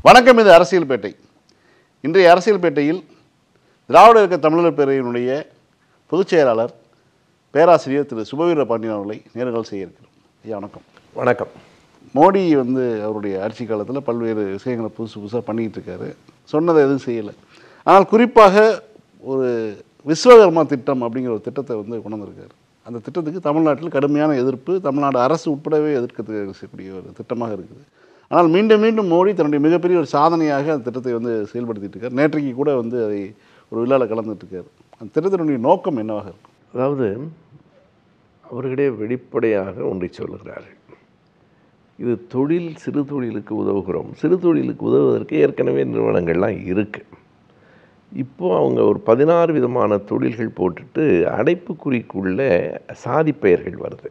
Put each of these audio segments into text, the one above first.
வணக்கம் இது அரசியல் பேட்டை இன்றைய அரசியல் பேட்டையில் திராவிட இயக்க தமிழர் பேரவையினுடைய பொதுச் செயலாளர் பேராசிரியர் திரு சுபவீர பாண்டியன் அவர்களை நேர்கால் செய்ய இருக்கிறோம் ஐயா வணக்கம் வணக்கம் மோடி வந்து அவருடைய ஆட்சி காலத்தில் பல்வேறு விஷயங்களை புதுசு புதுசாக பண்ணிக்கிட்டு இருக்காரு சொன்னதை எதுவும் செய்யலை ஆனால் குறிப்பாக ஒரு விஸ்வகர்மா திட்டம் அப்படிங்கிற ஒரு திட்டத்தை வந்து கொண்டு வந்திருக்காரு அந்த திட்டத்துக்கு தமிழ்நாட்டில் கடுமையான எதிர்ப்பு தமிழ்நாடு அரசு உட்படவே எதிர்க்கக்கூடிய ஒரு திட்டமாக இருக்குது ஆனால் மீண்டும் மீண்டும் மோடி தன்னுடைய மிகப்பெரிய ஒரு சாதனையாக அந்த திட்டத்தை வந்து செயல்படுத்திட்டு இருக்கார் நேற்றைக்கு கூட வந்து அதை ஒரு விழாவில் கலந்துட்டு இருக்காரு அந்த திட்டத்தினுடைய நோக்கம் என்னவாக இருக்கும் அதாவது அவர்களே வெளிப்படையாக ஒன்றை சொல்லுகிறார்கள் இது தொழில் சிறு தொழிலுக்கு உதவுகிறோம் சிறு தொழிலுக்கு உதவுவதற்கு ஏற்கனவே நிறுவனங்கள்லாம் இருக்குது இப்போ அவங்க ஒரு பதினாறு விதமான தொழில்கள் போட்டுட்டு அடைப்புக்குறிக்குள்ள சாதி பெயர்கள் வருது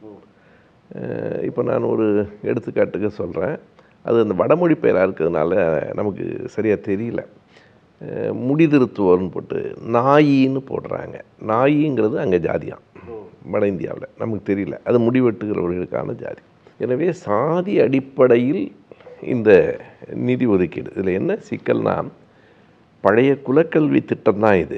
அஹ் இப்போ நான் ஒரு எடுத்துக்காட்டுக்கு சொல்கிறேன் அது அந்த வடமொழி பெயராக இருக்கிறதுனால நமக்கு சரியாக தெரியல அஹ் முடிதிருத்துவோர்னு போட்டு நாயின்னு போடுறாங்க நாயிங்கிறது அங்கே ஜாதியாம் வட இந்தியாவில் நமக்கு தெரியல அது முடிவெட்டுகிறவர்களுக்கான ஜாதி எனவே சாதி அடிப்படையில் இந்த நிதி ஒதுக்கீடு இதில் என்ன சிக்கல்னா பழைய குலக்கல்வி திட்டம் தான் இது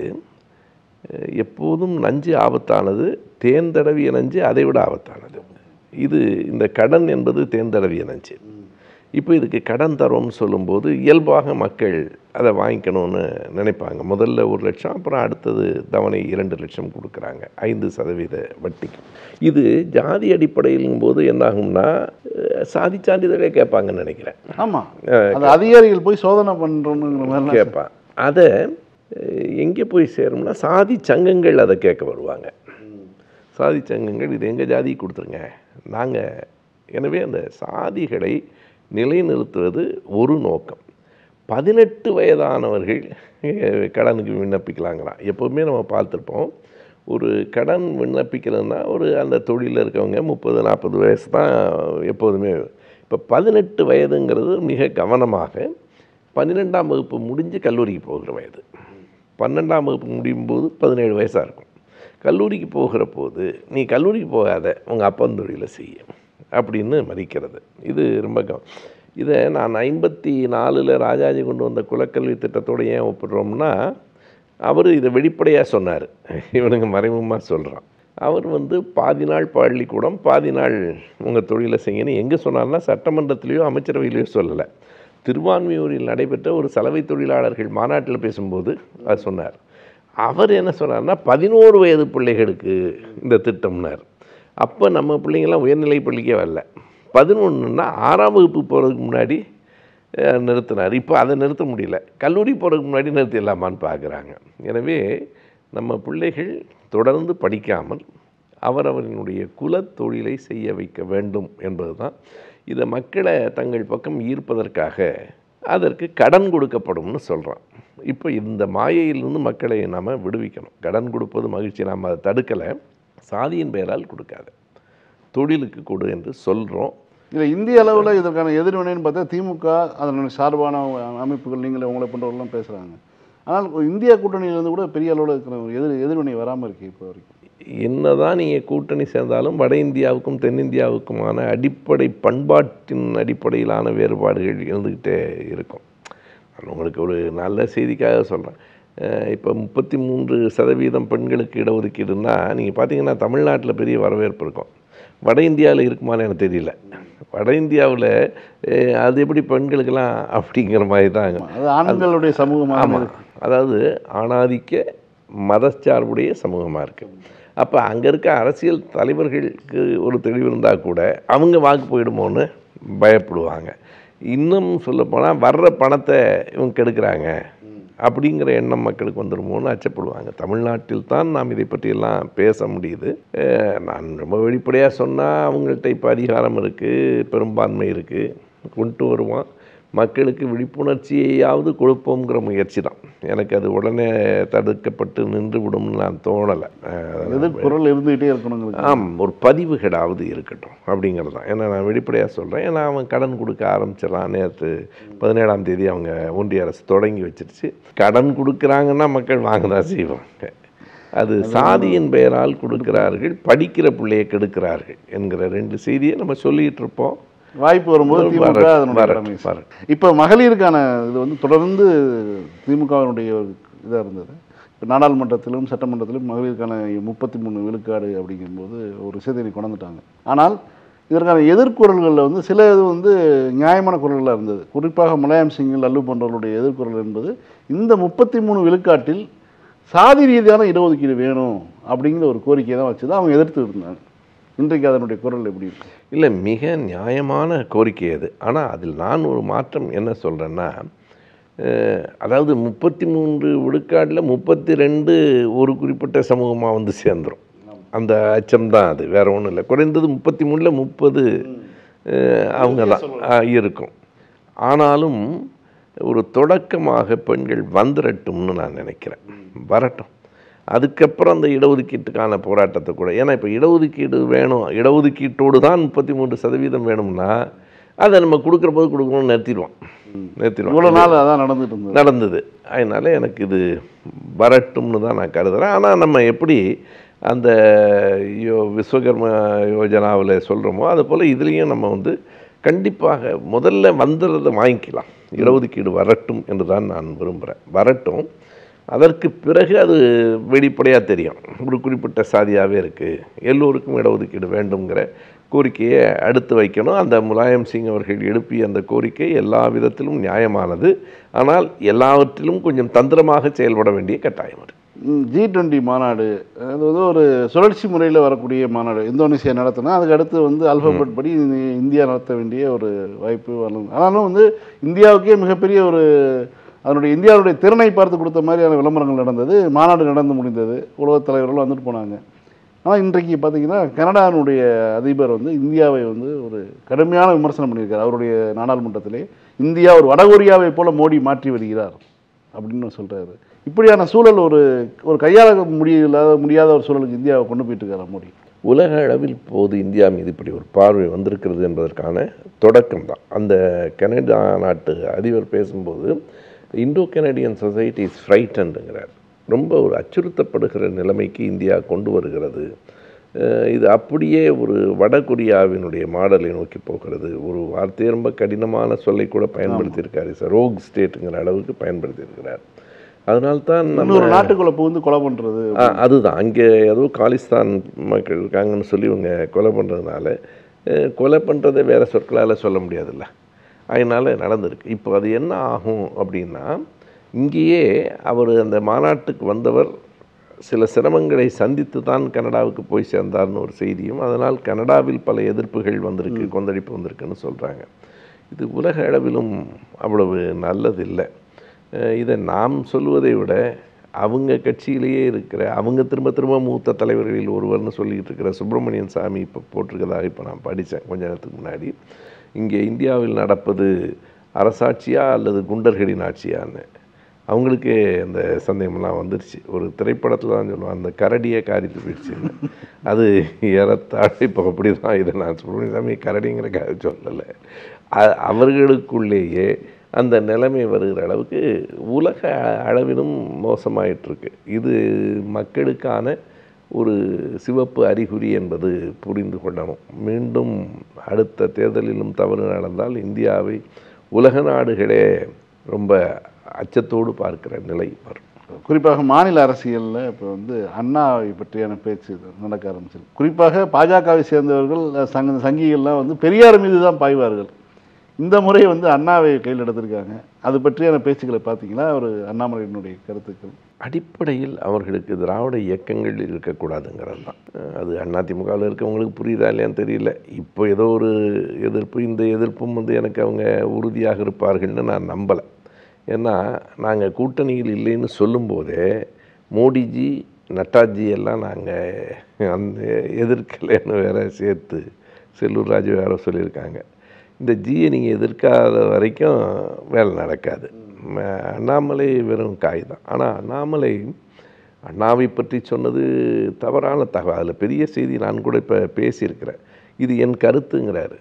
அஹ் எப்போதும் நஞ்சு ஆபத்தானது தேர்ந்தடவிய நஞ்சு அதை விட ஆபத்தானது இது இந்த கடன் என்பது தேர்ந்தடவிய நஞ்சு இப்போ இதுக்கு கடன் தரோம்னு சொல்லும்போது இயல்பாக மக்கள் அதை வாங்கிக்கணும்னு நினைப்பாங்க முதல்ல ஒரு லட்சம் அப்புறம் அடுத்தது தவணை இரண்டு லட்சம் கொடுக்குறாங்க ஐந்து சதவீத வட்டிக்கு இது ஜாதி அடிப்படையிலும் போது என்னாகும்னா அஹ் சாதி சான்றிதழே கேட்பாங்கன்னு நினைக்கிறேன் ஆமாம் அது அதிகாரிகள் போய் சோதனை பண்ணுறோங்கிற மாதிரிலாம் கேட்பான் அதை அஹ், எங்கே போய் சேரும்னா சாதி சங்கங்கள் அதை கேட்க வருவாங்க சாதி சங்கங்கள் இது எங்கள் ஜாதிக்கு கொடுத்துருங்க நாங்கள் எனவே அந்த சாதிகளை நிலைநிறுத்துவது ஒரு நோக்கம் பதினெட்டு வயதானவர்கள் அஹ், கடனுக்கு விண்ணப்பிக்கலாங்கிறான் எப்போவுமே நம்ம பார்த்துருப்போம் ஒரு கடன் விண்ணப்பிக்கிறதுனா ஒரு அந்த தொழிலில் இருக்கவங்க முப்பது நாற்பது வயசு தான் எப்போதுமே இப்போ பதினெட்டு வயதுங்கிறது மிக கவனமாக பன்னிரெண்டாம் வகுப்பு முடிஞ்சு கல்லூரிக்கு போகிற வயது பன்னெண்டாம் வகுப்பு முடியும் போது பதினேழு வயசாக இருக்கும் கல்லூரிக்கு போகிற போது நீ கல்லூரிக்கு போகாத உங்கள் அப்பன் தொழிலை செய்ய அப்படின்னு மதிக்கிறது இது ரொம்ப கவ இதை நான் ஐம்பத்தி நாலில் ராஜாஜி கொண்டு வந்த குலக்கல்வி திட்டத்தோடு ஏன் ஒப்பிடுறோம்னா அவர் இதை வெளிப்படையாக சொன்னார் இவனுங்க மறைமுகமாக சொல்கிறான் அவர் வந்து பாதி நாள் பள்ளிக்கூடம் பாதி நாள் உங்கள் தொழிலை செய்யணும் எங்கே சொன்னார்னா சட்டமன்றத்திலேயோ அமைச்சரவையிலையோ சொல்லலை திருவான்மியூரில் நடைபெற்ற ஒரு சலவை தொழிலாளர்கள் மாநாட்டில் பேசும்போது அது சொன்னார் அவர் என்ன சொன்னார்னா பதினோரு வயது பிள்ளைகளுக்கு இந்த திட்டம்னார் அப்போ நம்ம பிள்ளைங்கள்லாம் உயர்நிலை பள்ளிக்கே வரல பதினொன்றுன்னா ஆறாம் வகுப்பு போகிறதுக்கு முன்னாடி அஹ், நிறுத்தினார் இப்போ அதை நிறுத்த முடியல கல்லூரி போகிறதுக்கு முன்னாடி நிறுத்திடலாமான்னு பார்க்குறாங்க எனவே நம்ம பிள்ளைகள் தொடர்ந்து படிக்காமல் அவரவரினுடைய குலத் தொழிலை செய்ய வைக்க வேண்டும் என்பது தான் இதை மக்களை தங்கள் பக்கம் ஈர்ப்பதற்காக அதற்கு கடன் கொடுக்கப்படும்னு சொல்கிறான் இப்போ இந்த மாயையிலிருந்து மக்களை நாம் விடுவிக்கணும் கடன் கொடுப்பது மகிழ்ச்சி நாம் அதை தடுக்கலை சாதியின் பெயரால் கொடுக்காத தொழிலுக்கு கொடு என்று சொல்கிறோம் இதில் இந்திய அளவில் இதற்கான எதிர்வினைன்னு பார்த்தா திமுக அதனுடைய சார்பான அமைப்புகள் நீங்களே உங்களை போன்றவர்கள்லாம் பேசுகிறாங்க ஆனால் இந்தியா கூட்டணியிலேருந்து கூட பெரிய அளவில் இருக்கிற ஒரு எதிர் எதிர்வினை வராமல் இருக்குது இப்போ வரைக்கும் என்னதான் நீங்கள் கூட்டணி சேர்ந்தாலும் வட இந்தியாவுக்கும் தென்னிந்தியாவுக்குமான அடிப்படை பண்பாட்டின் அடிப்படையிலான வேறுபாடுகள் இருந்துக்கிட்டே இருக்கும் நான் உங்களுக்கு ஒரு நல்ல செய்திக்காக சொல்கிறேன் இப்போ முப்பத்தி மூன்று சதவீதம் பெண்களுக்கு இடஒதுக்கீடுன்னா நீங்கள் பார்த்தீங்கன்னா தமிழ்நாட்டில் பெரிய வரவேற்பு இருக்கும் வட இந்தியாவில் இருக்குமான்னு எனக்கு தெரியல வட இந்தியாவில் அது எப்படி பெண்களுக்கெல்லாம் அப்படிங்கிற மாதிரி தாங்க அது ஆண்களுடைய சமூகமாக ஆமாம் அதாவது ஆணாதிக்க மதச்சார்புடைய சமூகமாக இருக்குது அப்போ அங்கே இருக்க அரசியல் தலைவர்களுக்கு ஒரு தெளிவு இருந்தால் கூட அவங்க வாக்கு போயிடுமோன்னு பயப்படுவாங்க இன்னும் சொல்லப்போனால் வர்ற பணத்தை இவங்க கெடுக்கிறாங்க அப்படிங்கிற எண்ணம் மக்களுக்கு வந்துடுமோன்னு அச்சப்படுவாங்க தமிழ்நாட்டில் தான் நாம் இதை பற்றியெல்லாம் பேச முடியுது அஹ் நான் ரொம்ப வெளிப்படையாக சொன்னால் அவங்கள்ட்ட இப்போ அதிகாரம் இருக்குது பெரும்பான்மை இருக்குது கொண்டு வருவான் மக்களுக்கு விழிப்புணர்ச்சியையாவது கொடுப்போங்கிற முயற்சி தான் எனக்கு அது உடனே தடுக்கப்பட்டு நின்று விடும்னு நான் தோணலை எது குரல் இருந்துகிட்டே இருக்கணுங்கிறது ஆம் ஒரு பதிவுகளாவது இருக்கட்டும் அப்படிங்கிறது தான் ஏன்னா நான் வெளிப்படையாக சொல்கிறேன் ஏன்னா அவன் கடன் கொடுக்க ஆரம்பிச்சிடலாம் நேற்று பதினேழாம் தேதி அவங்க ஒன்றிய அரசு தொடங்கி வச்சிருச்சு கடன் கொடுக்குறாங்கன்னா மக்கள் வாங்க தான் செய்வாங்க அது சாதியின் பெயரால் கொடுக்கிறார்கள் படிக்கிற பிள்ளையை கெடுக்கிறார்கள் என்கிற ரெண்டு செய்தியை நம்ம சொல்லிகிட்டு இருப்போம் வாய்ப்பு வரும்போது திமுக வரட்டும், அதனுடைய வரட்டும், கடமை வரட்டும். இப்போ மகளிருக்கான இது வந்து தொடர்ந்து திமுகவினுடைய ஒரு இதாக இருந்தது இப்போ நாடாளுமன்றத்திலும் சட்டமன்றத்திலும் மகளிருக்கான முப்பத்தி மூணு விழுக்காடு அப்படிங்கும்போது ஒரு விஷயத்தை இன்னைக்கு கொண்டுட்டாங்க ஆனால் இதற்கான எதிர்குரல்களில் வந்து சில இது வந்து நியாயமான குரல்களாக இருந்தது குறிப்பாக முலாயம் சிங் லல்லு போன்றவர்களுடைய எதிர்குரல் என்பது இந்த முப்பத்தி மூணு விழுக்காட்டில் சாதி ரீதியான இடஒதுக்கீடு வேணும் அப்படிங்கிற ஒரு கோரிக்கையை தான் வச்சு தான் அவங்க எதிர்த்து இருந்தாங்க இன்றைக்கு அதனுடைய குரல் எப்படி இருக்கு இல்லை மிக நியாயமான கோரிக்கை அது ஆனால் அதில் நான் ஒரு மாற்றம் என்ன சொல்கிறேன்னா அதாவது முப்பத்தி மூன்று விழுக்காடில் முப்பத்தி ரெண்டு ஒரு குறிப்பிட்ட சமூகமாக வந்து சேர்ந்துரும் அந்த அச்சம் தான் அது வேற ஒன்றும் இல்லை குறைந்தது முப்பத்தி மூணில் முப்பது அவங்க தான் இருக்கும் ஆனாலும் ஒரு தொடக்கமாக பெண்கள் வந்துடட்டும்னு நான் நினைக்கிறேன் வரட்டும் அதுக்கப்புறம் அந்த இடஒதுக்கீட்டுக்கான போராட்டத்தை கூட ஏன்னா இப்போ இடஒதுக்கீடு வேணும் இடஒதுக்கீட்டோடு தான் முப்பத்தி மூன்று சதவீதம் வேணும்னா அதை நம்ம கொடுக்குற போது கொடுக்கணும்னு நிறுத்திடுவோம் இவ்வளோ நிறுத்திடுவோம் நாள் அதான் நடந்துட்டு இருந்தது நடந்தது அதனால் எனக்கு இது வரட்டும்னு தான் நான் கருதுகிறேன் ஆனால் நம்ம எப்படி அந்த யோ விஸ்வகர்ம யோஜனாவில் சொல்கிறோமோ அது போல் இதுலேயும் நம்ம வந்து கண்டிப்பாக முதல்ல வந்துடுறதை வாங்கிக்கலாம் இடஒதுக்கீடு வரட்டும் என்று தான் நான் விரும்புகிறேன் வரட்டும் அதற்கு பிறகு அது வெளிப்படையாக தெரியும் ஒரு குறிப்பிட்ட சாதியாகவே இருக்குது எல்லோருக்கும் இடஒதுக்கீடு வேண்டுங்கிற கோரிக்கையை அடுத்து வைக்கணும் அந்த முலாயம் சிங் அவர்கள் எழுப்பிய அந்த கோரிக்கை எல்லா விதத்திலும் நியாயமானது ஆனால் எல்லாவற்றிலும் கொஞ்சம் தந்திரமாக செயல்பட வேண்டிய கட்டாயம் இருக்கு ஜி டுவெண்ட்டி மாநாடு அது வந்து ஒரு சுழற்சி முறையில் வரக்கூடிய மாநாடு இந்தோனேசியா நடத்தினா அதுக்கு அடுத்து வந்து அல்பபெட் படி இந்தி- இந்தியா நடத்த வேண்டிய ஒரு வாய்ப்பு வரணும் ஆனாலும் வந்து இந்தியாவுக்கே மிகப்பெரிய ஒரு அதனுடைய இந்தியாவுடைய திறனை பார்த்து கொடுத்த மாதிரியான விளம்பரங்கள் நடந்தது மாநாடு நடந்து முடிந்தது உலகத் தலைவர்கள் வந்துட்டு போனாங்க ஆனால் இன்றைக்கு பார்த்தீங்கன்னா கனடாவினுடைய அதிபர் வந்து இந்தியாவை வந்து ஒரு கடுமையான விமர்சனம் பண்ணியிருக்கார் அவருடைய நாடாளுமன்றத்திலே இந்தியா ஒரு வடகொரியாவை போல மோடி மாற்றி வருகிறார் அப்படின்னு சொல்றாரு இப்படியான சூழல் ஒரு ஒரு கையாள முடியல முடியாத ஒரு சூழலுக்கு இந்தியாவை கொண்டு போயிட்டு இருக்காரா மோடி உலக அளவில் இப்போது இந்தியா மீது இப்படி ஒரு பார்வை வந்திருக்கிறது என்பதற்கான தொடக்கம் தான் அந்த கனடா நாட்டு அதிபர் பேசும்போது இந்தோ கனடியன் சொசைட்டி இஸ் ஃப்ரைட்டன்டுங்கிறார் ரொம்ப ஒரு அச்சுறுத்தப்படுகிற நிலைமைக்கு இந்தியா கொண்டு வருகிறது அஹ் இது அப்படியே ஒரு வடகொரியாவினுடைய மாடலை நோக்கி போகிறது ஒரு வார்த்தை ரொம்ப கடினமான சொல்லை கூட பயன்படுத்தியிருக்காரு சார் ரோக் ஸ்டேட்டுங்கிற அளவுக்கு பயன்படுத்தியிருக்கிறார் அதனால்தான் நம்ம இன்னொரு நாட்டுக்குள்ள புகுந்து கொலை பண்றது ஆ அதுதான் அங்கே ஏதோ காலிஸ்தான் மக்கள் இருக்காங்கன்னு சொல்லி இவங்க கொலை பண்ணுறதுனால அஹ், கொலை பண்ணுறதை வேறு சொற்களால் சொல்ல முடியாதுல்ல அதனால் நடந்திருக்கு இப்போ அது என்ன ஆகும் அப்படின்னா இங்கேயே அவர் அந்த மாநாட்டுக்கு வந்தவர் சில சிரமங்களை சந்தித்து தான் கனடாவுக்கு போய் சேர்ந்தார்னு ஒரு செய்தியும் அதனால் கனடாவில் பல எதிர்ப்புகள் வந்திருக்கு கொந்தளிப்பு வந்திருக்குன்னு சொல்கிறாங்க இது உலக அளவிலும் அவ்வளவு நல்லதில்லை அஹ் இதை நாம் சொல்வதை விட அவங்க கட்சியிலேயே இருக்கிற அவங்க திரும்ப திரும்ப மூத்த தலைவர்களில் ஒருவர்னு சொல்லிக்கிட்டு இருக்கிற சுப்பிரமணியன் சாமி இப்போ போட்டிருக்கதாக இப்போ நான் படித்தேன் கொஞ்ச நேரத்துக்கு முன்னாடி இங்கே இந்தியாவில் நடப்பது அரசாட்சியா அல்லது குண்டர்களின் ஆட்சியான்னு அவங்களுக்கு அந்த சந்தேகம்லாம் வந்துருச்சு ஒரு திரைப்படத்தில் தான் சொல்லுவாங்க அந்த கரடியை காரித்து போயிடுச்சுன்னு அது ஏறத்தாழ இப்போ அப்படி தான் இதை நான் சுப்பிரமணிய சாமி கரடிங்கிற கதை சொல்லலை அ- அவர்களுக்குள்ளேயே அந்த நிலைமை வருகிற அளவுக்கு உலக அளவிலும் மோசமாயிட்டு இருக்கு இது மக்களுக்கான ஒரு சிவப்பு அறிகுறி என்பது புரிந்து கொள்ளணும் மீண்டும் அடுத்த தேர்தலிலும் தவறு நடந்தால் இந்தியாவை உலக நாடுகளே ரொம்ப அச்சத்தோடு பார்க்கிற நிலை வரும் குறிப்பாக மாநில அரசியலில் இப்போ வந்து அண்ணாவை பற்றியான பேச்சு நடக்க ஆரம்பிச்சிருக்கு குறிப்பாக பாஜகவை சேர்ந்தவர்கள் சங்க சங்கிகள்லாம் வந்து பெரியார் மீது தான் பாய்வார்கள் இந்த முறை வந்து அண்ணாவை கையில் எடுத்திருக்காங்க அது பற்றியான பேச்சுக்களை பார்த்தீங்களா ஒரு அண்ணாமலையினுடைய கருத்துக்கள் அடிப்படையில் அவர்களுக்கு திராவிட இயக்கங்கள் இருக்கக்கூடாதுங்கிறது தான் அது அதிமுகவில் இருக்கவங்களுக்கு புரியுதா இல்லையான்னு தெரியல இப்போ ஏதோ ஒரு எதிர்ப்பு இந்த எதிர்ப்பும் வந்து எனக்கு அவங்க உறுதியாக இருப்பார்கள்னு நான் நம்பலை ஏன்னா நாங்கள் கூட்டணியில் இல்லைன்னு சொல்லும்போதே மோடிஜி நட்டாஜி எல்லாம் நாங்கள் அந்த எதிர்க்கலைன்னு வேற சேர்த்து செல்லூர் ராஜு வேற சொல்லியிருக்காங்க இந்த ஜியை நீங்கள் எதிர்க்காத வரைக்கும் வேலை நடக்காது ம- அண்ணாமலை வெறும் காய் தான் ஆனால் அண்ணாமலை அண்ணாவை பற்றி சொன்னது தவறான தகவல் அதில் பெரிய செய்தி நான் கூட இப்போ பேசியிருக்கிறேன் இது என் கருத்துங்கிறாரு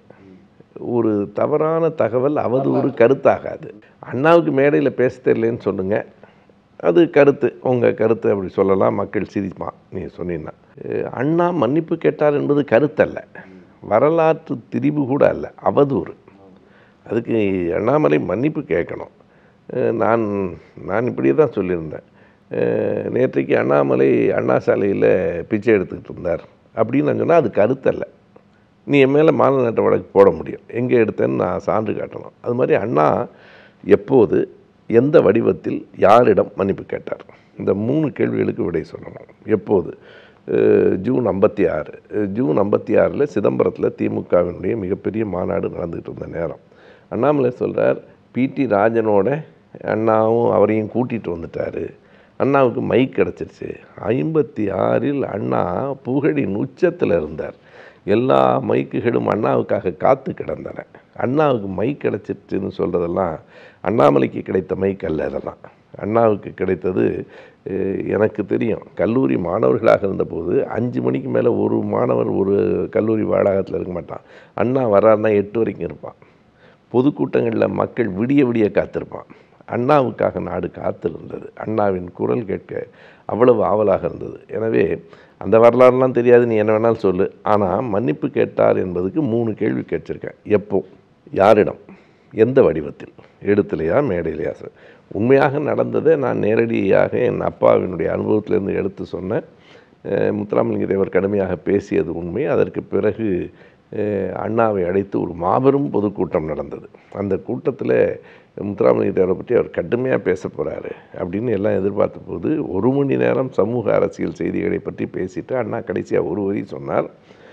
ஒரு தவறான தகவல் அவது ஒரு கருத்தாகாது அண்ணாவுக்கு மேடையில் பேச தெரியலன்னு சொல்லுங்க அது கருத்து உங்கள் கருத்து அப்படி சொல்லலாம் மக்கள் சிரிப்பான் நீ சொன்னீங்கன்னா அஹ் அண்ணா மன்னிப்பு கேட்டார் என்பது கருத்தல்ல வரலாற்று திரிவு கூட அல்ல அவதூறு அதுக்கு அண்ணாமலை மன்னிப்பு கேட்கணும் அஹ் நான் நான் இப்படியே தான் சொல்லியிருந்தேன் அஹ் நேற்றைக்கு அண்ணாமலை அண்ணா சாலையில் பிச்சை எடுத்துக்கிட்டு இருந்தார் அப்படின்னு நான் சொன்னால் அது கருத்தல்ல நீ என் மேலே மாநில வழக்கு போட முடியும் எங்கே எடுத்தேன்னு நான் சான்று காட்டணும் அது மாதிரி அண்ணா எப்போது எந்த வடிவத்தில் யாரிடம் மன்னிப்பு கேட்டார் இந்த மூணு கேள்விகளுக்கு விடை சொல்லணும் எப்போது அஹ் ஜூன் ஐம்பத்தி ஆறு அஹ் ஜூன் ஐம்பத்தி ஆறில் சிதம்பரத்தில் திமுகவினுடைய மிகப்பெரிய மாநாடு நடந்துகிட்டு இருந்த நேரம் அண்ணாமலை சொல்கிறார் பிடி ராஜனோட அண்ணாவும் அவரையும் கூட்டிகிட்டு வந்துட்டார் அண்ணாவுக்கு மைக் கிடச்சிருச்சு ஐம்பத்தி ஆறில் அண்ணா புகழின் உச்சத்தில் இருந்தார் எல்லா மைக்குகளும் அண்ணாவுக்காக காத்து கிடந்தன அண்ணாவுக்கு மைக் கிடச்சிருச்சுன்னு சொல்கிறதெல்லாம் அண்ணாமலைக்கு கிடைத்த மைக் அல்ல இதெல்லாம் அண்ணாவுக்கு கிடைத்தது அஹ், எனக்கு தெரியும் கல்லூரி மாணவர்களாக இருந்தபோது அஞ்சு மணிக்கு மேலே ஒரு மாணவர் ஒரு கல்லூரி வளாகத்தில் இருக்க மாட்டான் அண்ணா வர்றாருன்னா எட்டு வரைக்கும் இருப்பான் பொதுக்கூட்டங்களில் மக்கள் விடிய விடிய காத்திருப்பான் அண்ணாவுக்காக நாடு காத்திருந்தது அண்ணாவின் குரல் கேட்க அவ்வளவு ஆவலாக இருந்தது எனவே அந்த வரலாறுலாம் தெரியாது நீ என்ன வேணாலும் சொல்லு ஆனால் மன்னிப்பு கேட்டார் என்பதுக்கு மூணு கேள்வி கேட்டிருக்கேன் எப்போ யாரிடம் எந்த வடிவத்தில் எடுத்துலையா மேடையிலையா சார் உண்மையாக நடந்ததை நான் நேரடியாக என் அப்பாவினுடைய அனுபவத்திலேருந்து எடுத்து சொன்னேன் அஹ் முத்துராமலிங்க தேவர் கடுமையாக பேசியது உண்மை அதற்கு பிறகு அஹ் அண்ணாவை அழைத்து ஒரு மாபெரும் பொதுக்கூட்டம் நடந்தது அந்த கூட்டத்தில் முத்துராமலிங்க தேவரை பற்றி அவர் கடுமையாக பேச போகிறாரு அப்படின்னு எல்லாம் எதிர்பார்த்த போது ஒரு மணி நேரம் சமூக அரசியல் செய்திகளை பற்றி பேசிட்டு அண்ணா கடைசியாக ஒரு வரி சொன்னார்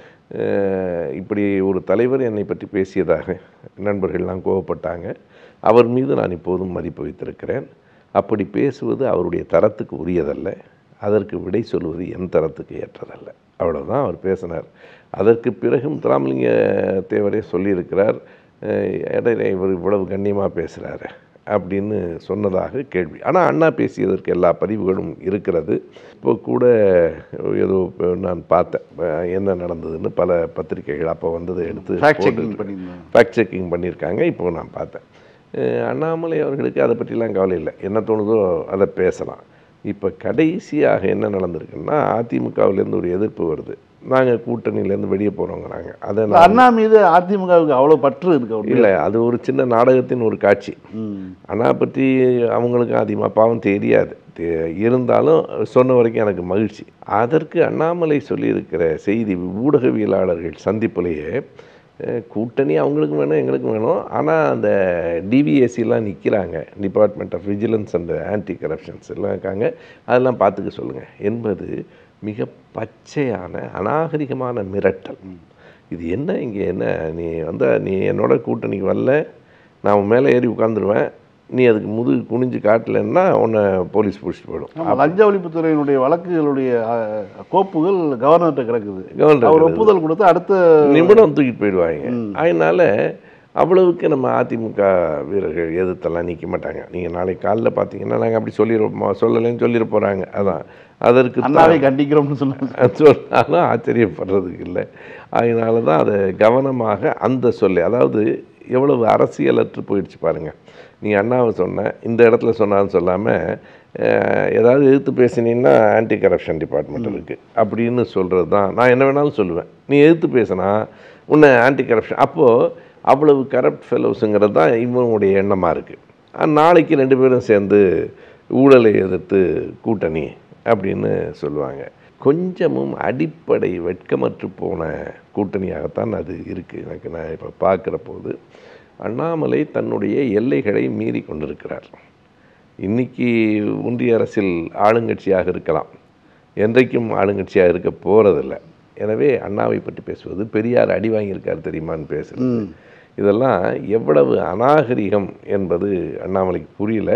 அஹ் இப்படி ஒரு தலைவர் என்னை பற்றி பேசியதாக நண்பர்கள்லாம் கோவப்பட்டாங்க அவர் மீது நான் இப்போதும் மதிப்பு வைத்திருக்கிறேன் அப்படி பேசுவது அவருடைய தரத்துக்கு உரியதல்ல அதற்கு விடை சொல்வது என் தரத்துக்கு ஏற்றதல்ல அவ்வளவுதான் அவர் பேசினார் அதற்கு பிறகு முத்துராமலிங்க தேவரே சொல்லியிருக்கிறார் அஹ் இடையில இவர் இவ்வளவு கண்ணியமாக பேசுகிறாரு அப்படின்னு சொன்னதாக கேள்வி ஆனால் அண்ணா பேசியதற்கு எல்லா பதிவுகளும் இருக்கிறது இப்போ கூட ஏதோ இப்ப நான் பார்த்தேன் அஹ் என்ன நடந்ததுன்னு பல பத்திரிகைகள் அப்போ வந்ததை எடுத்து ஃபேக்ட் செக்கிங் போட்டுட்டு- பண்ணியிருந்தேன் ஃபேக்ட் செக்கிங் பண்ணியிருக்காங்க இப்போ நான் பார்த்தேன் அஹ் அண்ணாமலை அவர்களுக்கு அதை பற்றிலாம் கவலை இல்லை என்ன தோணுதோ அதை பேசலாம் இப்போ கடைசியாக என்ன நடந்திருக்குன்னா அதிமுகவிலேருந்து ஒரு எதிர்ப்பு வருது நாங்கள் கூட்டணியிலேருந்து வெளியே போகிறோங்கிறாங்க அதை இல்ல, நான் அண்ணா மீது அதிமுகவுக்கு அவ்வளோ பற்று இருக்கு அவருக்கு இல்லை அது ஒரு சின்ன நாடகத்தின் ஒரு காட்சி ம் அண்ணா பற்றி அவங்களுக்கும் அதிகமாக பாவம் தெரியாது தெ- இருந்தாலும் சொன்ன வரைக்கும் எனக்கு மகிழ்ச்சி அதற்கு அண்ணாமலை சொல்லியிருக்கிற செய்தி ஊடகவியலாளர்கள் சந்திப்பிலேயே அஹ், கூட்டணி அவங்களுக்கும் வேணும் எங்களுக்கும் வேணும் ஆனால் அந்த டிவிஎஸ்சிலாம் நிற்கிறாங்க department of vigilance and anti corruptions எல்லாம் இருக்காங்க அதெல்லாம் பார்த்துக்க சொல்லுங்கள் என்பது மிக பச்சையான அநாகரிகமான மிரட்டல் இது என்ன இங்கே என்ன நீ வந்த நீ என்னோட கூட்டணிக்கு வரல நான் உன் மேலே ஏறி உட்காந்துருவேன் நீ அதுக்கு முதுகு குனிஞ்சு காட்டலைன்னா உன்னை போலீஸ் பிடிச்சிட்டு போயிடும் ஆமா, லஞ்ச ஒழிப்புத்துறையினுடைய வழக்குகளுடைய அஹ், கோப்புகள் கவர்னர்கிட்ட கிடக்குது கவர்னர் அவர் ஒப்புதல் கொடுத்து அடுத்த நிமிடம் தூக்கிட்டு போயிடுவாங்க அதனால அவ்வளவுக்கு நம்ம அதிமுக வீரர்கள் எதிர்த்தெல்லாம் நிற்க மாட்டாங்க நீங்கள் நாளைக்கு காலைல பார்த்தீங்கன்னா நாங்கள் அப்படி சொல்லிடுவோம் சொல்லலைன்னு சொல்லிட போகிறாங்க அதான் அதற்கு தான் அண்ணாவை கண்டிக்கிறோம்னு சொன்னாங்க சொன்னாலும் ஆச்சரியப்படுறதுக்கு இல்லை அதனால தான் அதை கவனமாக அந்த சொல்லி அதாவது எவ்வளவு அரசியலற்று போயிடுச்சு பாருங்கள் நீ அண்ணாவை சொன்ன இந்த இடத்துல சொன்னான்னு சொல்லாமல் ஏதாவது எதிர்த்து பேசினீங்கன்னா ஆன்டி கரப்ஷன் டிபார்ட்மெண்ட் இருக்குது அப்படின்னு சொல்கிறது தான் நான் என்ன வேணாலும் சொல்லுவேன் நீ எதிர்த்து பேசினா உன்னை ஆன்டி கரப்ஷன் அப்போது அவ்வளவு கரப்ட் ஃபெலோஸுங்கிறது தான் இவனுடைய எண்ணமாக இருக்குது நாளைக்கு ரெண்டு பேரும் சேர்ந்து ஊழலை எதிர்த்து கூட்டணி அப்படின்னு சொல்லுவாங்க கொஞ்சமும் அடிப்படை வெட்கமற்று போன கூட்டணியாகத்தான் அது இருக்குது எனக்கு நான் இப்போ பார்க்குற போது அண்ணாமலை தன்னுடைய எல்லைகளை மீறி கொண்டிருக்கிறார் இன்னைக்கு ஒன்றிய அரசில் ஆளுங்கட்சியாக இருக்கலாம் என்றைக்கும் ஆளுங்கட்சியாக இருக்க போகிறதில்ல எனவே அண்ணாவை பற்றி பேசுவது பெரியார் அடி வாங்கியிருக்கார் தெரியுமான்னு பேசுறது இதெல்லாம் எவ்வளவு அநாகரிகம் என்பது அண்ணாமலைக்கு புரியல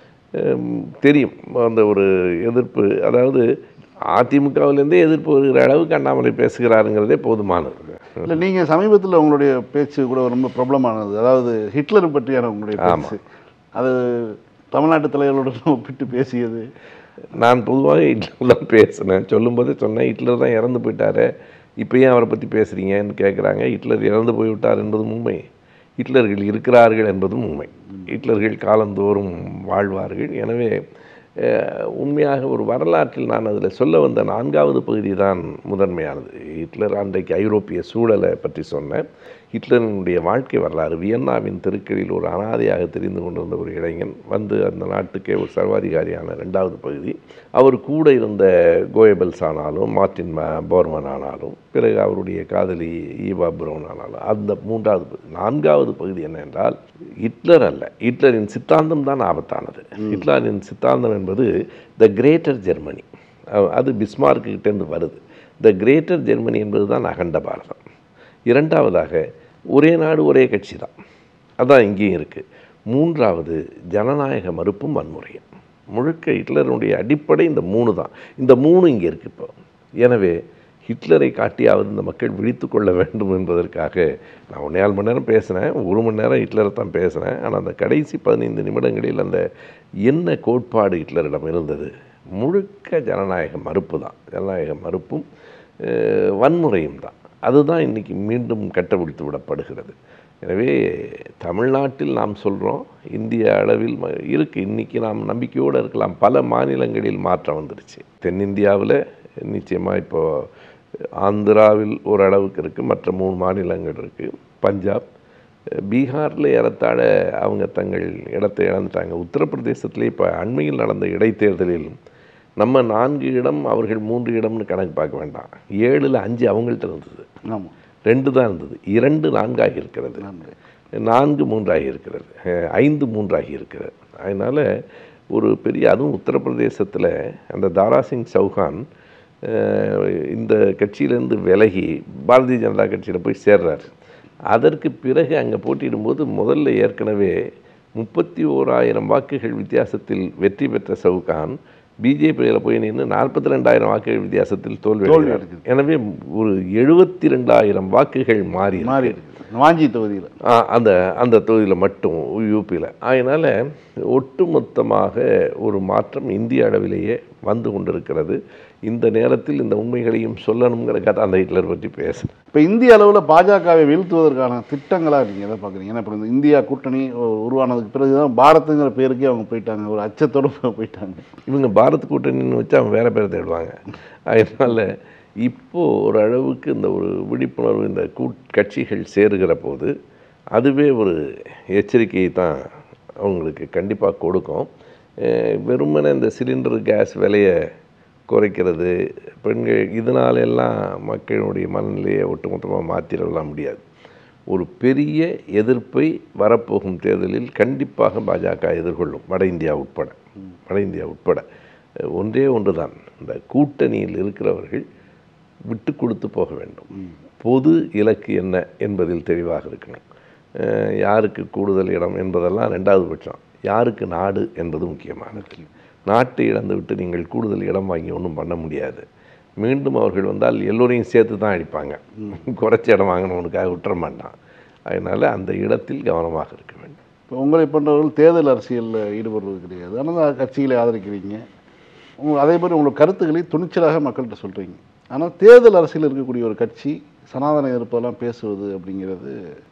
ஹம், தெரியும் அந்த ஒரு எதிர்ப்பு அதாவது அதிமுகவிலேருந்தே எதிர்ப்பு வருகிற அளவுக்கு அண்ணாமலை பேசுகிறாருங்கிறதே போதுமானது இல்லை நீங்கள் சமீபத்தில் உங்களுடைய பேச்சு கூட ரொம்ப பிரபலமானது அதாவது ஹிட்லர் பற்றியான உங்களுடைய பேச்சு அது தமிழ்நாட்டு தலைவர்களுடன் ஒப்பிட்டு பேசியது நான் பொதுவாக ஹிட்லர் தான் பேசினேன் சொல்லும்போதே சொன்னேன் ஹிட்லர் தான் இறந்து போயிட்டாரு இப்போ ஏன் அவரை பற்றி பேசுகிறீங்கன்னு கேட்குறாங்க ஹிட்லர் இறந்து போய்விட்டார் என்பதும் உண்மை ஹிட்லர்கள் இருக்கிறார்கள் என்பதும் உண்மை ஹிட்லர்கள் காலந்தோறும் வாழ்வார்கள் எனவே அஹ், உண்மையாக ஒரு வரலாற்றில் நான் அதில் சொல்ல வந்த நான்காவது பகுதி தான் முதன்மையானது ஹிட்லர் அன்றைக்கு ஐரோப்பிய சூழலை பற்றி சொன்னேன் ஹிட்லரினுடைய வாழ்க்கை வரலாறு வியன்னாவின் தெருக்களில் ஒரு அனாதையாக தெரிந்து கொண்டிருந்த ஒரு இளைஞன் வந்து அந்த நாட்டுக்கே ஒரு சர்வாதிகாரியான ரெண்டாவது பகுதி அவர் கூட இருந்த கோயபல்ஸ் ஆனாலும் மார்ட்டின் ம- போர்மன் ஆனாலும் பிறகு அவருடைய காதலி ஈவா பிரவுன் ஆனாலும் அந்த மூன்றாவது பகுதி நான்காவது பகுதி என்ன என்றால் ஹிட்லர் அல்ல ஹிட்லரின் சித்தாந்தம் தான் ஆபத்தானது ஹிட்லரின் சித்தாந்தம் என்பது த கிரேட்டர் ஜெர்மனி அஹ் அது பிஸ்மார்க்கிட்டேருந்து வருது த கிரேட்டர் ஜெர்மனி என்பது தான் அகண்ட பாரதம் இரண்டாவதாக ஒரே நாடு ஒரே கட்சி தான் அதான் இங்கேயும் இருக்குது மூன்றாவது ஜனநாயக மறுப்பும் வன்முறையும் முழுக்க ஹிட்லருடைய அடிப்படை இந்த மூணு தான் இந்த மூணு இங்கே இருக்குது இப்போ எனவே ஹிட்லரை காட்டியாவது இந்த மக்கள் விழித்து கொள்ள வேண்டும் என்பதற்காக நான் ஒன்றே மணி நேரம் பேசினேன் ஒரு மணி நேரம் ஹிட்லரை தான் பேசினேன் ஆனால் அந்த கடைசி பதினைந்து நிமிடங்களில் அந்த என்ன கோட்பாடு ஹிட்லரிடம் இருந்தது முழுக்க ஜனநாயக மறுப்பு தான் ஜனநாயக மறுப்பும் அஹ், வன்முறையும் தான் அதுதான் இன்றைக்கி மீண்டும் கட்டவிழ்த்து விடப்படுகிறது எனவே தமிழ்நாட்டில் நாம் சொல்கிறோம் இந்திய அளவில் ம- இருக்கு இன்றைக்கி நாம் நம்பிக்கையோடு இருக்கலாம் பல மாநிலங்களில் மாற்றம் வந்துருச்சு தென்னிந்தியாவில் நிச்சயமாக இப்போ ஆந்திராவில் ஓரளவுக்கு இருக்குது மற்ற மூணு மாநிலங்கள் இருக்குது பஞ்சாப் பீகாரில் ஏறத்தாழ அவங்க தங்கள் இடத்தை இழந்துட்டாங்க உத்தரப்பிரதேசத்திலே இப்போ அண்மையில் நடந்த இடைத்தேர்தலில் நம்ம நான்கு இடம் அவர்கள் மூன்று இடம்னு கணக்கு பார்க்க வேண்டாம் ஏழில் அஞ்சு அவங்கள்ட்ட இருந்தது ஆமாம் ரெண்டு தான் இருந்தது இரண்டு நான்காகி இருக்கிறது நான்கு மூன்றாகி இருக்கிறது அஹ், ஐந்து மூன்றாகி இருக்கிறது அதனால் ஒரு பெரிய அதுவும் உத்தரப்பிரதேசத்தில் அந்த தாராசிங் சௌஹான் அஹ், இந்த கட்சியிலேருந்து விலகி பாரதிய ஜனதா கட்சியில் போய் சேர்றாரு அதற்கு பிறகு அங்கே போட்டியிடும்போது முதல்ல ஏற்கனவே முப்பத்தி ஓராயிரம் வாக்குகள் வித்தியாசத்தில் வெற்றி பெற்ற சவுகான் பிஜேபியில் போய் நின்று நாற்பத்தி ரெண்டாயிரம் வாக்குகள் வித்தியாசத்தில் தோல்வி தோல்வி அடைகிறார். எனவே ஒரு எழுபத்தி ரெண்டாயிரம் வாக்குகள் மாறி இருக்கு. மாறி இருக்குது வாஞ்சி தொகுதியில் ஆ, அந்த அந்த தொகுதியில் மட்டும் யூபியில் அதனால் ஒட்டுமொத்தமாக ஒரு மாற்றம் இந்திய அளவிலேயே வந்து கொண்டிருக்கிறது இந்த நேரத்தில் இந்த உண்மைகளையும் சொல்லணுங்கிறக்காக அந்த ஹிட்லர் பற்றி பேசுகிறேன் இப்போ இந்திய அளவில் பாஜகவை வீழ்த்துவதற்கான திட்டங்களாக நீங்கள் எதை பார்க்குறீங்க ஏன்னா இப்போ இந்த இந்தியா கூட்டணி உ- உருவானதுக்கு பிறகு தான் பாரத்துங்கிற பேருக்கே அவங்க போயிட்டாங்க ஒரு அச்சத்தோடு போயிட்டாங்க இவங்க பாரத் கூட்டணின்னு வச்சு அவங்க வேறு பேர் தேடுவாங்க அதனால் இப்போது ஒரு அளவுக்கு இந்த ஒரு விழிப்புணர்வு இந்த கூட் கட்சிகள் சேருகிற போது அதுவே ஒரு எச்சரிக்கையை தான் அவங்களுக்கு கண்டிப்பாக கொடுக்கும் அஹ் வெறுமனே இந்த சிலிண்டர் கேஸ் விலையை குறைக்கிறது பெண்கள் இதனால எல்லாம் மக்களுடைய மனநிலையை ஒட்டுமொத்தமாக மாற்றிடலாம் முடியாது ஒரு பெரிய எதிர்ப்பை வரப்போகும் தேர்தலில் கண்டிப்பாக பாஜக எதிர்கொள்ளும் வட இந்தியா உட்பட வட இந்தியா உட்பட அஹ் ஒன்றே ஒன்று தான் இந்த கூட்டணியில் இருக்கிறவர்கள் விட்டு கொடுத்து போக வேண்டும் பொது இலக்கு என்ன என்பதில் தெளிவாக இருக்கணும் அஹ் யாருக்கு கூடுதல் இடம் என்பதெல்லாம் ரெண்டாவது பட்சம் யாருக்கு நாடு என்பது முக்கியமானது நாட்டை இழந்து விட்டு நீங்கள் கூடுதல் இடம் வாங்கி ஒன்றும் பண்ண முடியாது மீண்டும் அவர்கள் வந்தால் எல்லோரையும் சேர்த்து தான் அடிப்பாங்க குறைச்ச இடம் வாங்கினவனுக்காக விட்டுற மாட்டான் அதனால் அந்த இடத்தில் கவனமாக இருக்க வேண்டும் இப்போ உங்களை போன்றவர்கள் தேர்தல் அரசியலில் ஈடுபடுவது கிடையாது ஆனால் கட்சிகளை ஆதரிக்கிறீங்க உங்க அதே மாதிரி உங்களோட கருத்துக்களை துணிச்சலாக மக்கள்கிட்ட சொல்கிறீங்க ஆனால் தேர்தல் அரசியல் இருக்கக்கூடிய ஒரு கட்சி சனாதன எதிர்ப்பெல்லாம் பேசுவது அப்படிங்கிறது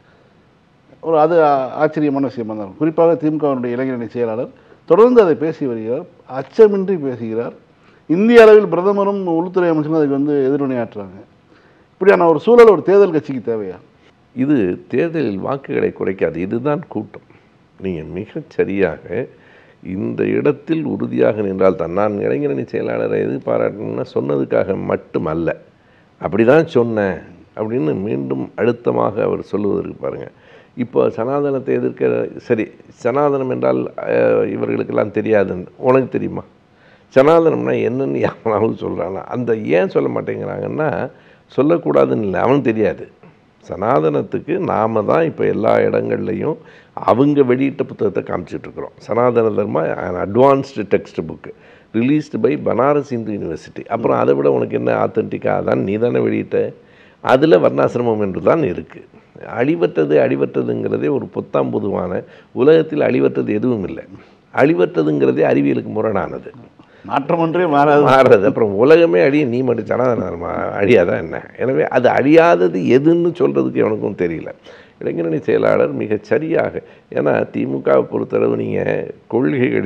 ஒரு அது ஆ- ஆச்சரியமான விஷயமா தான் இருக்கும். குறிப்பாக திமுகவினுடைய இளைஞரணி செயலாளர் தொடர்ந்து அதை பேசி வருகிறார் அச்சமின்றி பேசுகிறார் இந்திய அளவில் பிரதமரும் உள்துறை அமைச்சரும் அதுக்கு வந்து எதிர்வினையாற்றுறாங்க இப்படியான ஒரு சூழல் ஒரு தேர்தல் கட்சிக்கு தேவையா இது தேர்தலில் வாக்குகளை குறைக்காது இதுதான் கூட்டம் நீங்கள் மிகச் சரியாக இந்த இடத்தில் உறுதியாக நின்றால் தான் நான் இளைஞரணி செயலாளரை எது பாராட்டணும்னா சொன்னதுக்காக மட்டுமல்ல அப்படி தான் சொன்னேன் அப்படின்னு மீண்டும் அழுத்தமாக அவர் சொல்லுவதற்கு பாருங்கள் இப்போ சனாதனத்தை எதிர்க்க சரி சனாதனம் என்றால் அஹ், இவர்களுக்கெல்லாம் தெரியாது உனக்கு தெரியுமா சனாதனம்னா என்னன்னு யாராவது சொல்கிறானா அந்த ஏன் சொல்ல மாட்டேங்கிறாங்கன்னா சொல்லக்கூடாதுன்னு இல்லை அவனுக்கு தெரியாது சனாதனத்துக்கு நாம தான் இப்போ எல்லா இடங்கள்லையும் அவங்க வெளியிட்ட புத்தகத்தை காமிச்சிட்டு இருக்கிறோம் Sanatana Dharma advanced text book released by Banaras Hindu university அப்புறம் அதை விட உனக்கு என்ன ஆத்தென்டிக்காக அதான் நீ தானே வெளியிட்ட அதில் வர்ணாசிரமம் என்று தான் இருக்குது அழிவற்றது அழிவற்றதுங்கிறதே ஒரு பொத்தாம் பொதுவான உலகத்தில் அழிவற்றது எதுவும் இல்லை அழிவற்றதுங்கிறதே அறிவியலுக்கு முரணானது மாற்றமொன்றே மாறாது மாறுறது அப்புறம் உலகமே அழிய நீ மட்டும் சனாதனம் அழியாதா என்ன எனவே அது அழியாதது எதுன்னு சொல்கிறதுக்கு எனக்கும் தெரியல இளைஞரணி செயலாளர் மிகச் சரியாக ஏன்னா திமுகவை பொறுத்தளவு நீங்கள் கொள்கைகளில்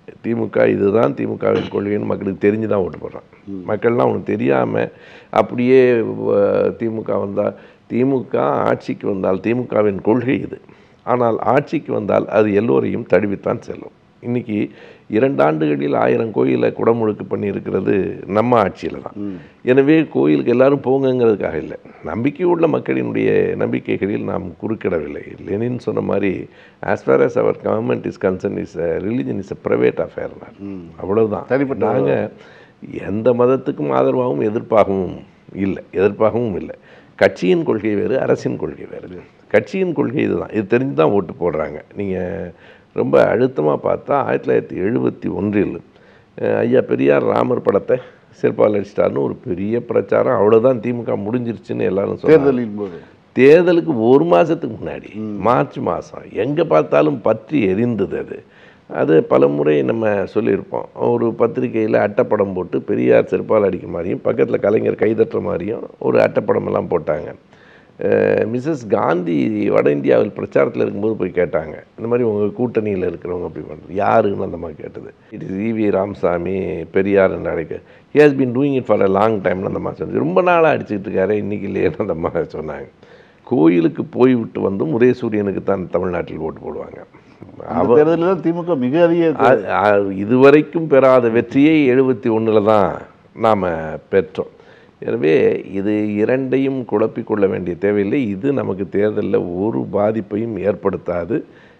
திமுக இதுதான் திமுகவின் கொள்கைன்னு மக்களுக்கு தெரிஞ்சு தான் ஓட்டு போடுறான் மக்கள்லாம் அவனுக்கு தெரியாமல் அப்படியே வ- திமுக வந்தால் திமுக ஆட்சிக்கு வந்தால் திமுகவின் கொள்கை இது ஆனால் ஆட்சிக்கு வந்தால் அது எல்லோரையும் தழுவித்தான் செல்லும் இன்னைக்கு இரண்டாண்டுகளில் ஆயிரம் கோயிலை குடமுழுக்கு பண்ணியிருக்கிறது நம்ம ஆட்சியில் தான் எனவே கோயிலுக்கு எல்லாரும் போங்கங்கிறதுக்காக இல்லை நம்பிக்கை உள்ள மக்களினுடைய நம்பிக்கைகளில் நாம் குறுக்கிடவில்லை லெனின் சொன்ன மாதிரி as far as our government is concerned is a religion is a private affair அவ்வளவுதான் தனிப்பட்ட நாங்கள் எந்த மதத்துக்கும் ஆதரவாகவும் எதிர்ப்பாகவும் இல்லை எதிர்ப்பாகவும் இல்லை கட்சியின் கொள்கை வேறு அரசின் கொள்கை வேறு கட்சியின் கொள்கை இதுதான் இது தெரிஞ்சு தான் ஓட்டு போடுறாங்க நீங்கள் ரொம்ப அழுத்தமாக பார்த்தா ஆயிரத்தி தொள்ளாயிரத்தி எழுபத்தி ஒன்றில் அஹ், ஐயா பெரியார் ராமர் படத்தை சிற்பால் அடிச்சிட்டாருன்னு ஒரு பெரிய பிரச்சாரம் அவ்வளோதான் திமுக முடிஞ்சிருச்சுன்னு எல்லாரும் சொல்றாங்க தேர்தலின் போது தேர்தலுக்கு ஒரு மாதத்துக்கு முன்னாடி மார்ச் மாதம் எங்கே பார்த்தாலும் பற்றி எரிந்தது அது அது பல முறை நம்ம சொல்லியிருப்போம் ஒரு பத்திரிக்கையில் அட்டைப்படம் போட்டு பெரியார் செருப்பால் அடிக்கிற மாதிரியும் பக்கத்தில் கலைஞர் கைதட்டுற மாதிரியும் ஒரு அட்டைப்படம் எல்லாம் போட்டாங்க மிஸ்ஸஸ் காந்தி வட இந்தியாவில் பிரச்சாரத்தில் இருக்கும்போது போய் கேட்டாங்க இந்த மாதிரி உங்கள் கூட்டணியில் இருக்கிறவங்க அப்படி பண்ணுறது யாருன்னு அந்த மாதிரி கேட்டது it is E V Ramasamy Periyar என்று அழைக்க he has been doing it for a long டைம்னு அந்த மாதிரி சொன்னது ரொம்ப நாளாக அடிச்சுக்கிட்டு இருக்காரு இன்றைக்கி இல்லையேன்னு அந்த மாதிரி சொன்னாங்க கோயிலுக்கு போய்விட்டு வந்தும் ஒரே சூரியனுக்கு தான் தமிழ்நாட்டில் ஓட்டு போடுவாங்க அந்த தேர்தலில் தான் திமுக மிக அதிக அ- அ- இதுவரைக்கும் பெறாத வெற்றியை எழுபத்தி ஒன்றில் தான் நாம் பெற்றோம் எனவே இது இரண்டையும் குழப்பிக் கொள்ள வேண்டிய தேவையில்லை இது நமக்கு தேர்தலில் ஒரு பாதிப்பையும் ஏற்படுத்தாது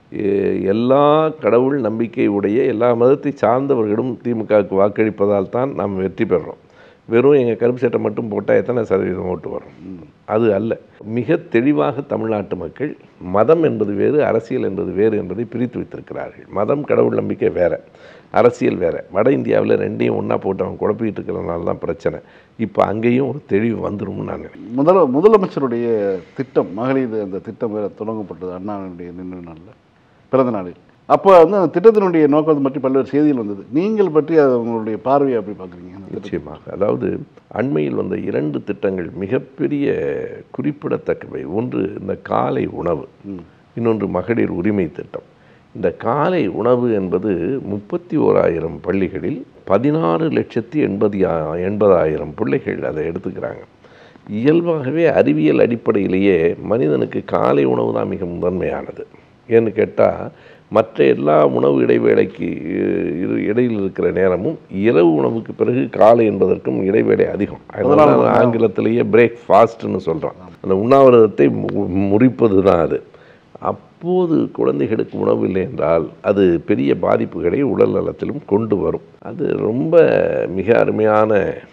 எ- எல்லா கடவுள் நம்பிக்கை உடைய எல்லா மதத்தை சார்ந்தவர்களும் திமுகவுக்கு வாக்களிப்பதால் தான் நாம் வெற்றி பெறுறோம் வெறும் எங்கள் கருப்பு சட்டை மட்டும் போட்டால் எத்தனை சதவீதம் ஓட்டு வரும் அது அல்ல மிக தெளிவாக தமிழ்நாட்டு மக்கள் மதம் என்பது வேறு அரசியல் என்பது வேறு என்பதை பிரித்து வைத்திருக்கிறார்கள் மதம் கடவுள் நம்பிக்கை வேற அரசியல் வேற வட இந்தியாவில் ரெண்டையும் ஒன்றா போட்டு அவன் குழப்பிட்டு இருக்கிறனால தான் பிரச்சனை இப்போ அங்கேயும் ஒரு தெளிவு வந்துரும்னு நான் நினைக்கிறேன் முதல முதலமைச்சருடைய திட்டம் மகளிர் அந்த திட்டம் வேற தொடங்கப்பட்டது அண்ணாவினுடைய நினைவு நாளில் பிறந்த நாளில் அப்போ வந்து அந்த திட்டத்தினுடைய நோக்கத்தை பற்றி பல்வேறு செய்திகள் வந்தது நீங்கள் பற்றி அது உங்களுடைய பார்வையை அப்படி பார்க்குறீங்க அந்த திட்டத்தை? நிச்சயமாக அதாவது அண்மையில் வந்த இரண்டு திட்டங்கள் மிகப்பெரிய குறிப்பிடத்தக்கவை ஒன்று இந்த காலை உணவு இன்னொன்று மகளிர் உரிமை திட்டம் இந்த காலை உணவு என்பது முப்பத்தி ஓராயிரம் பள்ளிகளில் பதினாறு லட்சத்தி எண்பதி எண்பதாயிரம் பிள்ளைகள் அதை எடுத்துக்கிறாங்க இயல்பாகவே அறிவியல் அடிப்படையிலேயே மனிதனுக்கு காலை உணவு தான் மிக முதன்மையானது ஏன்னு கேட்டால் மற்ற எல்லா உணவு இடைவேளைக்கு அஹ், இரு- இடையில் இருக்கிற நேரமும் இரவு உணவுக்கு பிறகு காலை என்பதற்கும் இடைவேளை அதிகம் அதனால தான் ஆங்கிலத்திலேயே பிரேக் ஃபாஸ்ட்னு சொல்கிறோம் அந்த உண்ணாவிரதத்தை மு- முறிப்பது தான் அது அப்போது குழந்தைகளுக்கு உணவு இல்லை என்றால் அது பெரிய பாதிப்புகளை உடல் நலத்திலும் கொண்டு வரும் அது ரொம்ப மிக அருமையான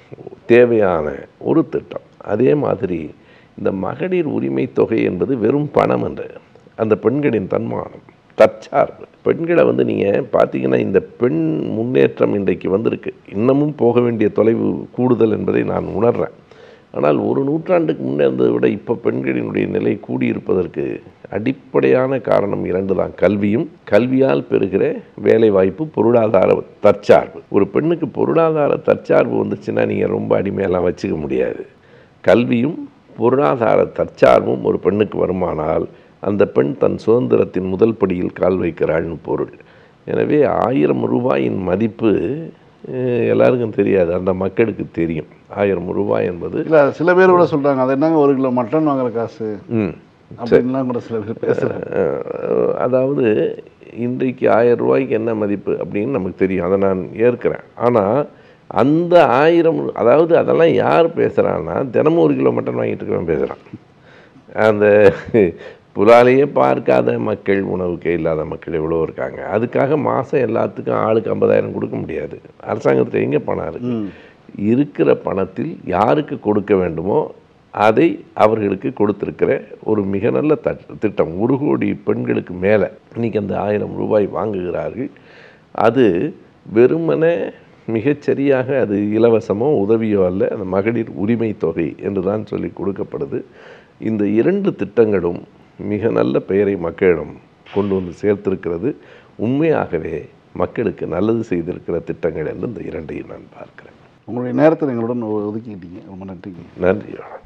தேவையான ஒரு திட்டம் அதே மாதிரி இந்த மகளிர் உரிமை தொகை என்பது வெறும் பணம் என்று அந்த பெண்களின் தன்மானம் தற்சார்பு பெண்களை வந்து நீங்கள் பார்த்தீங்கன்னா இந்த பெண் முன்னேற்றம் இன்றைக்கு வந்திருக்கு இன்னமும் போக வேண்டிய தொலைவு கூடுதல் என்பதை நான் உணர்றேன் ஆனால் ஒரு நூற்றாண்டுக்கு முன்னே இருந்ததை விட இப்போ பெண்களினுடைய நிலை கூடியிருப்பதற்கு அடிப்படையான காரணம் இரண்டு தான் கல்வியும் கல்வியால் பெறுகிற வேலைவாய்ப்பு பொருளாதார தற்சார்பு ஒரு பெண்ணுக்கு பொருளாதார தற்சார்பு வந்துச்சுன்னா நீங்கள் ரொம்ப அடிமையெல்லாம் வச்சுக்க முடியாது கல்வியும் பொருளாதார தற்சார்பும் ஒரு பெண்ணுக்கு வருமானால் அந்த பெண் தன் சுதந்திரத்தின் முதல் படியில் கால் வைக்கிறாள்னு பொருள் எனவே ஆயிரம் ரூபாயின் மதிப்பு அஹ், எல்லாருக்கும் தெரியாது அந்த மக்களுக்கு தெரியும் ஆயிரம் ரூபாய் என்பது இல்ல சில பேர் கூட சொல்றாங்க அது என்னங்க ஒரு கிலோ மட்டன் வாங்குற காசு ம் அப்படின்லாம் கூட சில பேர் பேசுறாங்க அஹ், அதாவது இன்றைக்கு ஆயிரம் ரூபாய்க்கு என்ன மதிப்பு அப்படின்னு நமக்கு தெரியும் அதை நான் ஏற்கிறேன் ஆனால் அந்த ஆயிரம் அதாவது அதெல்லாம் யார் பேசுகிறான்னா தினமும் ஒரு கிலோ மட்டன் வாங்கிட்டு இருக்கிறவன் பேசுகிறான் அந்த புலாலையே பார்க்காத மக்கள் உணவுக்கே இல்லாத மக்கள் எவ்வளோ இருக்காங்க அதுக்காக மாதம் எல்லாத்துக்கும் ஆளுக்கு ஐம்பதாயிரம் கொடுக்க முடியாது அரசாங்கத்தில் எங்கே பணம் இருக்கு இருக்கிற பணத்தில் யாருக்கு கொடுக்க வேண்டுமோ அதை அவர்களுக்கு கொடுத்திருக்கிற ஒரு மிக நல்ல தட் திட்டம் ஒரு கோடி பெண்களுக்கு மேலே இன்னைக்கு அந்த ஆயிரம் ரூபாய் வாங்குகிறார்கள் அது வெறுமனே மிகச்சரியாக அது இலவசமோ உதவியோ அல்ல அந்த மகளிர் உரிமை தொகை என்று தான் சொல்லி கொடுக்கப்படுது இந்த இரண்டு திட்டங்களும் மிக நல்ல பெயரை மக்களிடம் கொண்டு வந்து சேர்த்திருக்கிறது உண்மையாகவே மக்களுக்கு நல்லது செய்திருக்கிற திட்டங்கள் என்று இந்த இரண்டையும் நான் பார்க்கிறேன் உங்களுடைய நேரத்தை எங்களுடன் ஒதுக்கிக்கிட்டீங்க ரொம்ப நன்றிங்க நன்றி